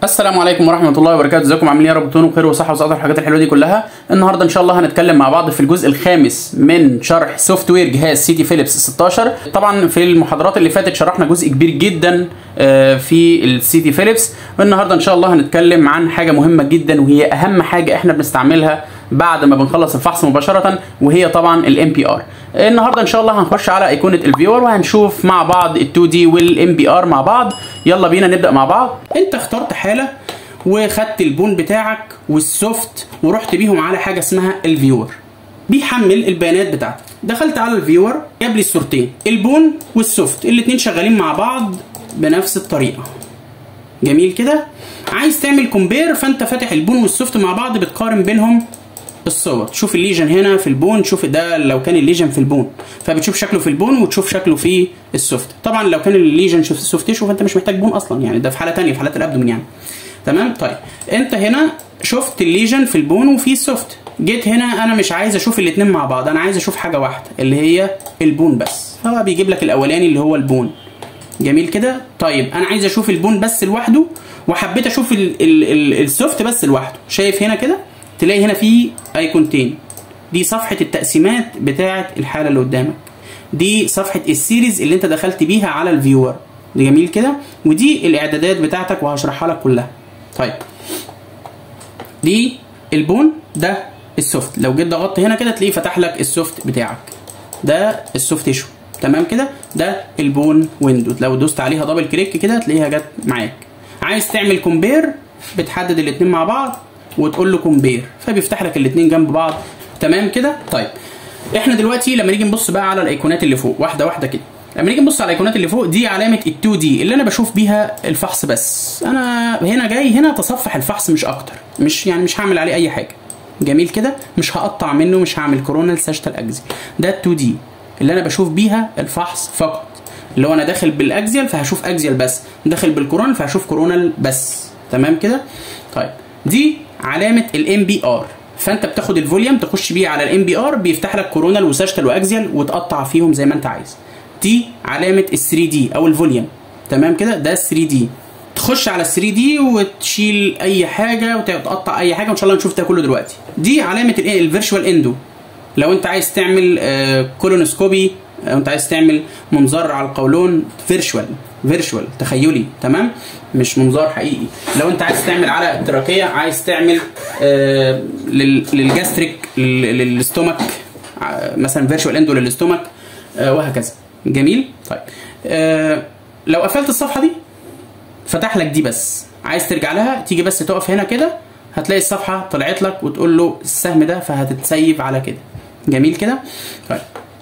السلام عليكم ورحمه الله وبركاته ازيكم عاملين ايه يا رب تكونوا بخير وصحه وسعاده الحاجات الحلوه دي كلها النهارده ان شاء الله هنتكلم مع بعض في الجزء الخامس من شرح سوفت وير جهاز سي تي فيليبس 16 طبعا في المحاضرات اللي فاتت شرحنا جزء كبير جدا آه، في السي تي فيليبس والنهارده ان شاء الله هنتكلم عن حاجه مهمه جدا وهي اهم حاجه احنا بنستعملها بعد ما بنخلص الفحص مباشره وهي طبعا الام بي ار النهارده ان شاء الله هنخش على ايقونه الفيور وهنشوف مع بعض ال2 دي والام بي ار مع بعض يلا بينا نبدا مع بعض انت اخترت حاله وخدت البون بتاعك والسوفت ورحت بيهم على حاجه اسمها الفيور بيحمل البيانات بتاعتك دخلت على الفيور جاب لي الصورتين البون والسوفت الاتنين شغالين مع بعض بنفس الطريقه جميل كده عايز تعمل كومبير فانت فاتح البون والسوفت مع بعض بتقارن بينهم الصور تشوف الليجن هنا في البون تشوف ده لو كان الليجن في البون فبتشوف شكله في البون وتشوف شكله في السوفت طبعا لو كان الليجن شوف السوفت تيشو فانت مش محتاج بون اصلا يعني ده في حاله تانية في حالات الابدومين يعني تمام طيب انت هنا شفت الليجن في البون وفي السوفت جيت هنا انا مش عايز اشوف الاثنين مع بعض انا عايز اشوف حاجه واحده اللي هي البون بس فهو بيجيب لك الاولاني اللي هو البون جميل كده طيب انا عايز اشوف البون بس لوحده وحبيت اشوف ال ال ال السوفت بس لوحده شايف هنا كده تلاقي هنا في ايقونتين دي صفحه التقسيمات بتاعه الحاله اللي قدامك دي صفحه السيريز اللي انت دخلت بيها على الفيور دي جميل كده ودي الاعدادات بتاعتك وهشرحها لك كلها طيب دي البون ده السوفت لو جيت ضغطت هنا كده تلاقيه فتح لك السوفت بتاعك ده السوفت تيشو تمام كده ده البون ويندو لو دوست عليها دبل كليك كده تلاقيها جت معاك عايز تعمل كومبير بتحدد الاثنين مع بعض وتقول له كومبير فبيفتح لك الاثنين جنب بعض تمام كده طيب احنا دلوقتي لما نيجي نبص بقى على الايقونات اللي فوق واحده واحده كده لما نيجي نبص على الايقونات اللي فوق دي علامه ال2 دي اللي انا بشوف بيها الفحص بس انا هنا جاي هنا تصفح الفحص مش اكتر مش يعني مش هعمل عليه اي حاجه جميل كده مش هقطع منه مش هعمل كورونال ساجيتال اكزيال ده ال2 دي اللي انا بشوف بيها الفحص فقط اللي هو انا داخل بالاكزيال فهشوف اكزيال بس داخل بالكورونال فهشوف كورونال بس تمام كده طيب دي علامه الام بي ار فانت بتاخد الفوليوم تخش بيه على الام بي ار بيفتح لك كورونال وساجيتال واكزيال وتقطع فيهم زي ما انت عايز دي علامه ال 3 دي او الفوليوم تمام كده ده 3 دي تخش على 3 دي وتشيل اي حاجه وتقطع اي حاجه وان شاء الله نشوف ده كله دلوقتي دي علامه الايه الفيرشوال اندو لو انت عايز تعمل آه كولونوسكوبي لو انت عايز تعمل منظار على القولون فيرشوال فيرشوال تخيلي تمام مش منظار حقيقي لو انت عايز تعمل على التراكيه عايز تعمل آه للجاستريك للستومك آه مثلا فيرشوال اندو للستومك آه وهكذا جميل طيب آه لو قفلت الصفحه دي فتح لك دي بس عايز ترجع لها تيجي بس تقف هنا كده هتلاقي الصفحه طلعت لك وتقول له السهم ده فهتتسيب على كده جميل كده طيب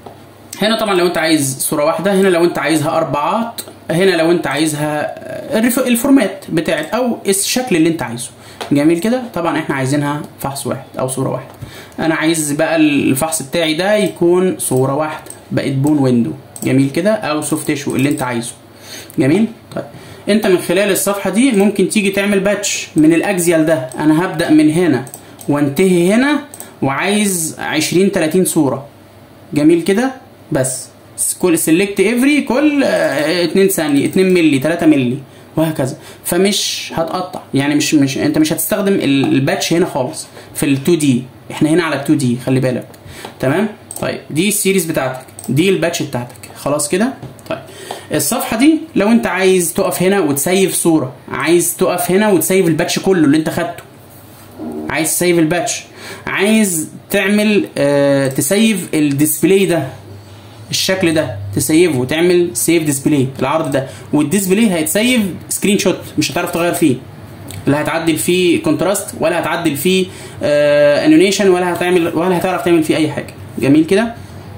هنا طبعا لو انت عايز صوره واحده هنا لو انت عايزها اربعات هنا لو انت عايزها الفورمات بتاعت او الشكل اللي انت عايزه جميل كده طبعا احنا عايزينها فحص واحد او صوره واحده انا عايز بقى الفحص بتاعي ده يكون صوره واحده بقت بون ويندو جميل كده او سوفت تيشو اللي انت عايزه جميل طيب انت من خلال الصفحه دي ممكن تيجي تعمل باتش من الاكزيال ده انا هبدا من هنا وانتهي هنا وعايز 20 30 صوره جميل كده بس كل سيلكت افري كل 2 ثانيه 2 مللي 3 مللي وهكذا فمش هتقطع يعني مش مش انت مش هتستخدم الباتش هنا خالص في ال2 دي احنا هنا على ال2 دي خلي بالك تمام طيب دي السيريز بتاعتك دي الباتش بتاعتك خلاص كده طيب الصفحه دي لو انت عايز تقف هنا وتسيف صوره عايز تقف هنا وتسيف الباتش كله اللي انت خدته عايز تسيف الباتش عايز تعمل آه تسيف الديسبلاي ده الشكل ده تسيفه وتعمل سيف ديسبلاي العرض ده والديسبلاي هيتسيف سكرين شوت مش هتعرف تغير فيه لا هتعدل فيه كونتراست ولا هتعدل فيه آه انيميشن ولا هتعمل ولا هتعرف تعمل فيه اي حاجه جميل كده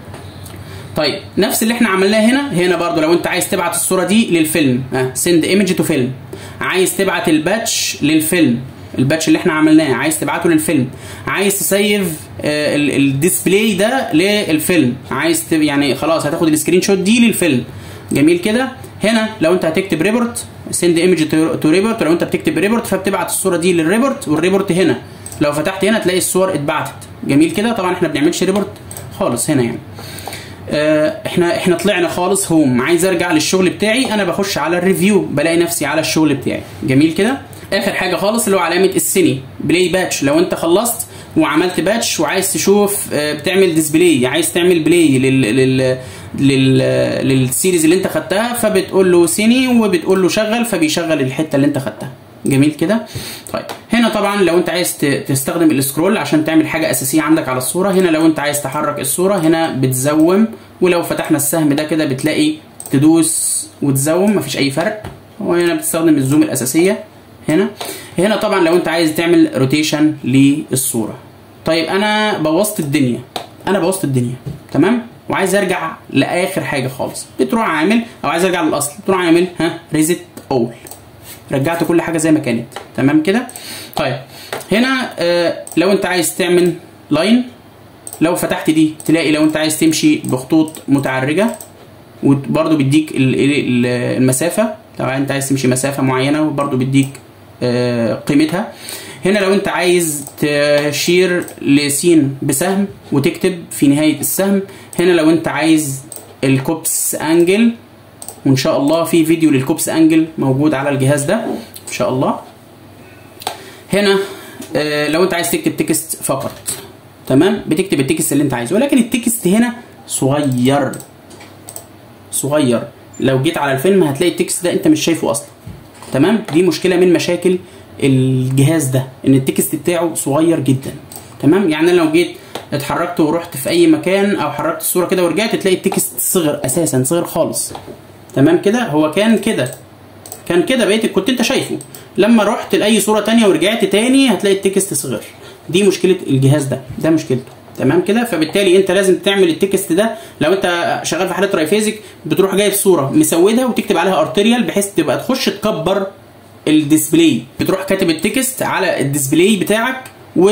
طيب نفس اللي احنا عملناه هنا هنا برضو لو انت عايز تبعت الصوره دي للفيلم اه سند ايمج تو فيلم عايز تبعت الباتش للفيلم الباتش اللي احنا عملناه عايز تبعته للفيلم عايز تسيف آه الديسبلاي ده للفيلم عايز تب يعني خلاص هتاخد السكرين شوت دي للفيلم جميل كده هنا لو انت هتكتب ريبورت سند ايمج تو ريبورت لو انت بتكتب ريبورت فبتبعت الصوره دي للريبورت والريبورت هنا لو فتحت هنا تلاقي الصور اتبعتت جميل كده طبعا احنا ما بنعملش ريبورت خالص هنا يعني آه احنا احنا طلعنا خالص هوم عايز ارجع للشغل بتاعي انا بخش على الريفيو بلاقي نفسي على الشغل بتاعي جميل كده اخر حاجه خالص اللي هو علامه السيني بلاي باتش لو انت خلصت وعملت باتش وعايز تشوف آه، بتعمل ديسبلاي عايز تعمل بلاي لل لل لل للسيريز اللي انت خدتها فبتقول له سيني وبتقول له شغل فبيشغل الحته اللي انت خدتها جميل كده طيب هنا طبعا لو انت عايز ت- تستخدم السكرول عشان تعمل حاجه اساسيه عندك على الصوره هنا لو انت عايز تحرك الصوره هنا بتزوم ولو فتحنا السهم ده كده بتلاقي تدوس وتزوم مفيش اي فرق وهنا بتستخدم الزوم الاساسيه هنا هنا طبعا لو انت عايز تعمل روتيشن للصوره طيب انا بوظت الدنيا انا بوظت الدنيا تمام وعايز ارجع لاخر حاجه خالص بتروح عامل او عايز ارجع للاصل بتروح عامل ها ريزيت اول رجعت كل حاجه زي ما كانت تمام كده طيب هنا آه لو انت عايز تعمل لاين لو فتحت دي تلاقي لو انت عايز تمشي بخطوط متعرجه وبرضه بيديك ال- ال- المسافه لو انت عايز تمشي مسافه معينه وبرضه بيديك آه، قيمتها هنا لو انت عايز تشير لسين بسهم وتكتب في نهايه السهم هنا لو انت عايز الكوبس انجل وان شاء الله في فيديو للكوبس انجل موجود على الجهاز ده ان شاء الله هنا آه، لو انت عايز تكتب تكست فقط تمام بتكتب التكست اللي انت عايزه ولكن التكست هنا صغير صغير لو جيت على الفيلم هتلاقي التكست ده انت مش شايفه اصلا تمام دي مشكله من مشاكل الجهاز ده ان التكست بتاعه صغير جدا تمام يعني أنا لو جيت اتحركت ورحت في اي مكان او حركت الصوره كده ورجعت تلاقي التكست صغر اساسا صغر خالص تمام كده هو كان كده كان كده بقيت كنت انت شايفه لما رحت لاي صوره تانية ورجعت تاني هتلاقي التكست صغر دي مشكله الجهاز ده ده مشكلته تمام كده فبالتالي انت لازم تعمل التكست ده لو انت شغال في حاله ترايفيزك بتروح جايب صوره مسودها وتكتب عليها ارتريال بحيث تبقى تخش تكبر الديسبلاي بتروح كاتب التكست على الديسبلاي بتاعك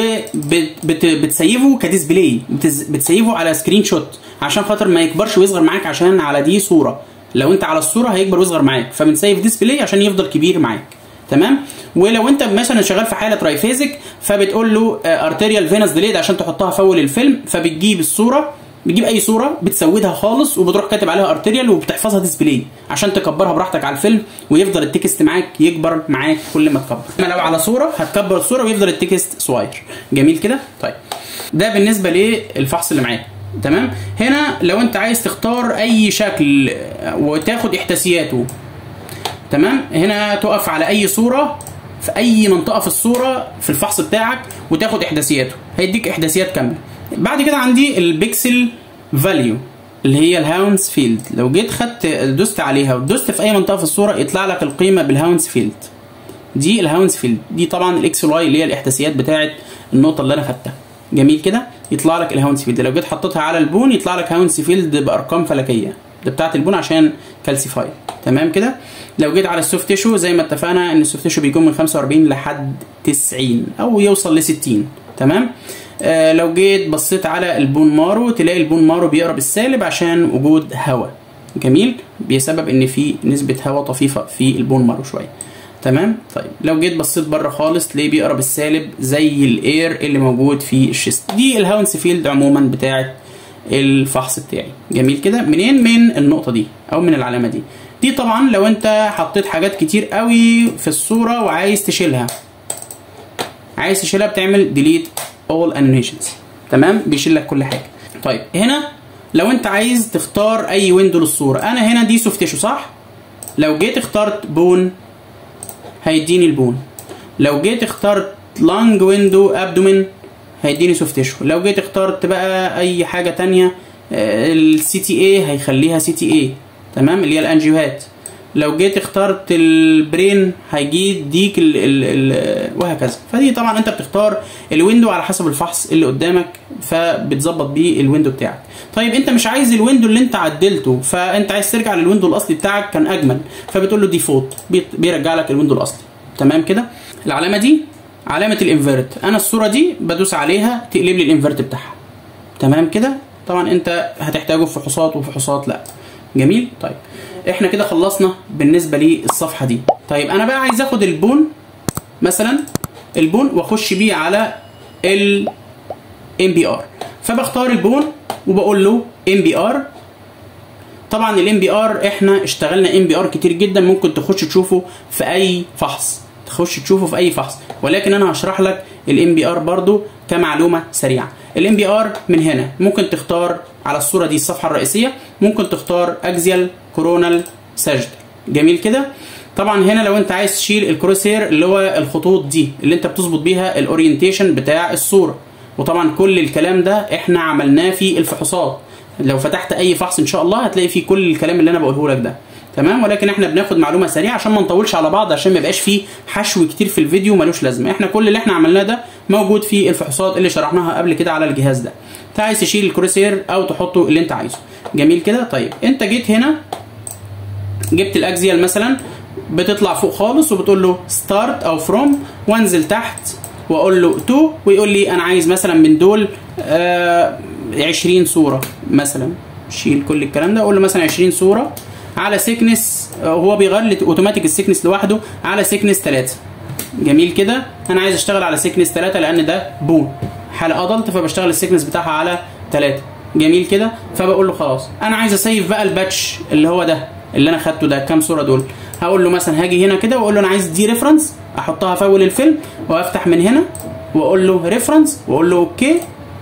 وبتسيفه كديسبلاي بتز- بتسيفه على سكرين شوت عشان خاطر ما يكبرش ويصغر معاك عشان على دي صوره لو انت على الصوره هيكبر ويصغر معاك فبنسيف ديسبلاي عشان يفضل كبير معاك تمام ولو انت مثلا شغال في حاله ترايفيزك فبتقول له ارتيريال فينس ديليد عشان تحطها في اول الفيلم فبتجيب الصوره بتجيب اي صوره بتسودها خالص وبتروح كاتب عليها ارتيريال وبتحفظها ديسبلاي عشان تكبرها براحتك على الفيلم ويفضل التكست معاك يكبر معاك كل ما تكبر اما لو على صوره هتكبر الصوره ويفضل التكست صغير جميل كده طيب ده بالنسبه للفحص اللي معاك تمام هنا لو انت عايز تختار اي شكل وتاخد احداثياته تمام هنا تقف على اي صوره في اي منطقه في الصوره في الفحص بتاعك وتاخد احداثياته هيديك احداثيات كامله بعد كده عندي البيكسل فاليو اللي هي الهاونز فيلد لو جيت خدت دوست عليها ودوست في اي منطقه في الصوره يطلع لك القيمه بالهاونز فيلد دي الهاونز فيلد دي طبعا الاكس واي اللي هي الاحداثيات بتاعه النقطه اللي انا خدتها جميل كده يطلع لك الهاونز فيلد لو جيت حطيتها على البون يطلع لك هاونز فيلد بارقام فلكيه ده بتاعه البون عشان كالسيفاي تمام كده لو جيت على السوفت تيشو زي ما اتفقنا ان السوفت تيشو بيكون من 45 لحد 90 او يوصل ل 60 تمام آه لو جيت بصيت على البون مارو تلاقي البون مارو بيقرا بالسالب عشان وجود هواء جميل بسبب ان في نسبه هواء طفيفه في البون مارو شويه تمام طيب لو جيت بصيت بره خالص تلاقيه بيقرا بالسالب زي الاير اللي موجود في الشيست دي الهاونس فيلد عموما بتاعه الفحص بتاعي جميل كده منين من النقطه دي او من العلامه دي دي طبعا لو انت حطيت حاجات كتير قوي في الصوره وعايز تشيلها عايز تشيلها بتعمل ديليت اول انيميشنز تمام بيشيل لك كل حاجه طيب هنا لو انت عايز تختار اي ويندو للصوره انا هنا دي سوفت تيشو صح لو جيت اخترت بون هيديني البون لو جيت اخترت لانج ويندو ابدومين هيديني سوفت تيشو لو جيت اخترت بقى اي حاجه تانية السي تي اي هيخليها سي تي اي تمام اللي هي الانجيوهات لو جيت اخترت البرين هيجي يديك ال ال ال وهكذا فدي طبعا انت بتختار الويندو على حسب الفحص اللي قدامك فبتظبط بيه الويندو بتاعك طيب انت مش عايز الويندو اللي انت عدلته فانت عايز ترجع للويندو الاصلي بتاعك كان اجمل فبتقول له ديفولت بيرجع لك الويندو الاصلي تمام كده العلامه دي علامه الانفيرت انا الصوره دي بدوس عليها تقلب لي الانفيرت بتاعها تمام كده طبعا انت هتحتاجه في فحوصات وفحوصات لا جميل طيب احنا كده خلصنا بالنسبه للصفحه دي طيب انا بقى عايز اخد البون مثلا البون واخش بيه على ال ام بي ار فبختار البون وبقول له ام بي ار طبعا الام بي ار احنا اشتغلنا ام بي ار كتير جدا ممكن تخش تشوفه في اي فحص تخش تشوفه في اي فحص ولكن انا هشرح لك الام بي ار برضو كمعلومه سريعه الام بي ار من هنا ممكن تختار على الصوره دي الصفحه الرئيسيه ممكن تختار اكزيال كورونال ساجد جميل كده طبعا هنا لو انت عايز تشيل الكروسير اللي هو الخطوط دي اللي انت بتظبط بيها الاورينتيشن بتاع الصوره وطبعا كل الكلام ده احنا عملناه في الفحوصات لو فتحت اي فحص ان شاء الله هتلاقي فيه كل الكلام اللي انا بقوله لك ده تمام ولكن احنا بناخد معلومه سريعه عشان ما نطولش على بعض عشان ما يبقاش فيه حشو كتير في الفيديو ملوش لازمه احنا كل اللي احنا عملناه ده موجود في الفحوصات اللي شرحناها قبل كده على الجهاز ده انت عايز تشيل الكروسير او تحطه اللي انت عايزه جميل كده طيب انت جيت هنا جبت الاكزيال مثلا بتطلع فوق خالص وبتقول له ستارت او فروم وانزل تحت واقول له تو ويقول لي انا عايز مثلا من دول آه 20 صوره مثلا شيل كل الكلام ده اقول له مثلا 20 صوره على سيكنس هو بيغير لي اوتوماتيك السيكنس لوحده على سيكنس 3 جميل كده انا عايز اشتغل على سيكنس 3 لان ده بون حاله ادلت فبشتغل السيكنس بتاعها على 3 جميل كده فبقول له خلاص انا عايز اسيف بقى الباتش اللي هو ده اللي انا خدته ده كام صوره دول هقول له مثلا هاجي هنا كده واقول له انا عايز دي ريفرنس احطها في اول الفيلم وافتح من هنا واقول له ريفرنس واقول له اوكي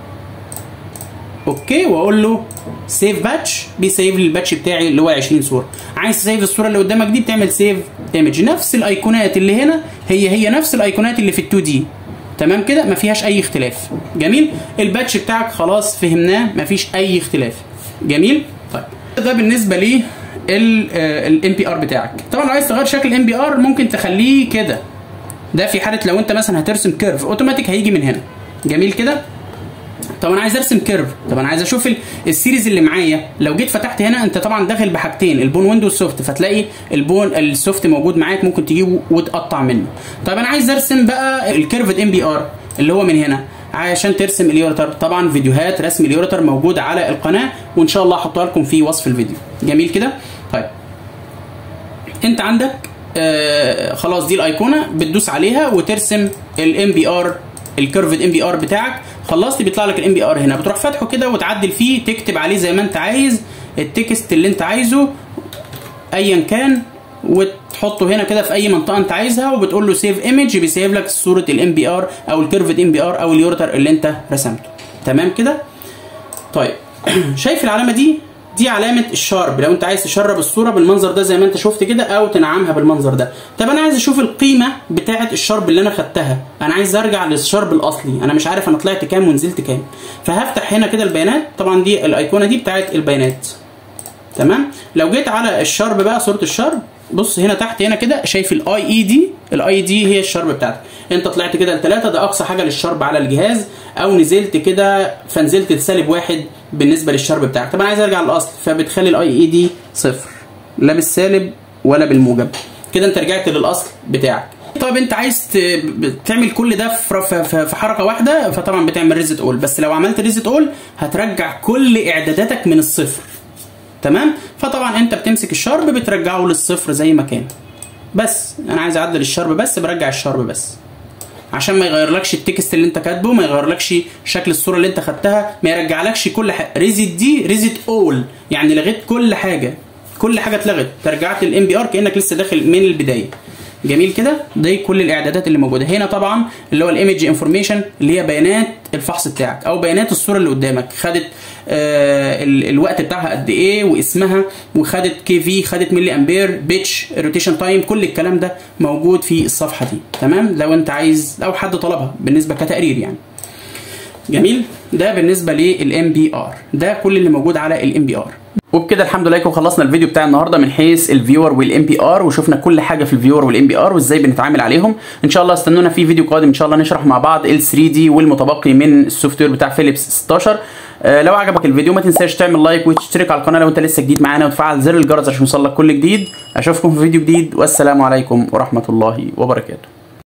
اوكي واقول له سيف باتش بيسيف لي الباتش بتاعي اللي هو 20 صوره عايز تسيف الصوره اللي قدامك دي بتعمل سيف ايمج نفس الايقونات اللي هنا هي هي نفس الايقونات اللي في ال2 دي تمام كده ما فيهاش اي اختلاف جميل الباتش بتاعك خلاص فهمناه ما فيش اي اختلاف جميل طيب ده بالنسبه لي الام بي ار بتاعك طبعا لو عايز تغير شكل الام بي ار ممكن تخليه كده ده في حاله لو انت مثلا هترسم كيرف اوتوماتيك هيجي من هنا جميل كده طب انا عايز ارسم كيرف طب انا عايز اشوف السيريز اللي معايا لو جيت فتحت هنا انت طبعا داخل بحاجتين البون ويندو والسوفت فتلاقي البون السوفت موجود معاك ممكن تجيبه وتقطع منه طب انا عايز ارسم بقى الكيرفد ام بي ار اللي هو من هنا عشان ترسم اليورتر طبعا فيديوهات رسم اليورتر موجوده على القناه وان شاء الله هحطها لكم في وصف الفيديو جميل كده طيب انت عندك آه خلاص دي الايقونه بتدوس عليها وترسم الام بي ار الكيرفد ام بي ار بتاعك خلصت بيطلع لك الام بي ار هنا بتروح فاتحه كده وتعدل فيه تكتب عليه زي ما انت عايز التكست اللي انت عايزه ايا كان وتحطه هنا كده في اي منطقه انت عايزها وبتقول له سيف ايمج بيسيف لك صوره الام بي ار او الكيرفد ام بي ار او اليورتر اللي انت رسمته تمام كده طيب شايف العلامه دي دي علامه الشارب لو انت عايز تشرب الصوره بالمنظر ده زي ما انت شفت كده او تنعمها بالمنظر ده طب انا عايز اشوف القيمه بتاعه الشارب اللي انا خدتها انا عايز ارجع للشارب الاصلي انا مش عارف انا طلعت كام ونزلت كام فهفتح هنا كده البيانات طبعا دي الايقونه دي بتاعه البيانات تمام لو جيت على الشارب بقى صوره الشارب بص هنا تحت هنا كده شايف الاي اي دي الاي دي هي الشرب بتاعتك انت طلعت كده لثلاثه ده اقصى حاجه للشرب على الجهاز او نزلت كده فنزلت لسالب واحد بالنسبه للشرب بتاعك طب انا عايز ارجع للاصل فبتخلي الاي اي دي صفر لا بالسالب ولا بالموجب كده انت رجعت للاصل بتاعك طب انت عايز تعمل كل ده في حركه واحده فطبعا بتعمل ريزت اول بس لو عملت ريزت اول هترجع كل اعداداتك من الصفر تمام فطبعا انت بتمسك الشرب بترجعه للصفر زي ما كان بس انا عايز اعدل الشرب بس برجع الشرب بس عشان ما يغيرلكش التكست اللي انت كاتبه ما يغيرلكش شكل الصوره اللي انت خدتها ما يرجعلكش كل حاجه ريزت دي ريزت اول يعني لغيت كل حاجه كل حاجه اتلغت رجعت الام بي ار كانك لسه داخل من البدايه جميل كده دي كل الاعدادات اللي موجوده هنا طبعا اللي هو الايمج انفورميشن اللي هي بيانات الفحص بتاعك او بيانات الصوره اللي قدامك خدت آه الوقت بتاعها قد ايه واسمها وخدت كي في خدت ملي امبير بيتش روتيشن تايم كل الكلام ده موجود في الصفحه دي تمام لو انت عايز او حد طلبها بالنسبه كتقرير يعني جميل ده بالنسبه للام بي ار ده كل اللي موجود على الام بي ار وبكده الحمد لله يكون خلصنا الفيديو بتاع النهارده من حيث الفيور والام بي ار وشفنا كل حاجه في الفيور والام بي ار وازاي بنتعامل عليهم ان شاء الله استنونا في فيديو قادم ان شاء الله نشرح مع بعض ال 3 دي والمتبقي من السوفت وير بتاع فيليبس 16 آه لو عجبك الفيديو ما تنساش تعمل لايك وتشترك على القناه لو انت لسه جديد معانا وتفعل زر الجرس عشان يوصلك كل جديد اشوفكم في فيديو جديد والسلام عليكم ورحمه الله وبركاته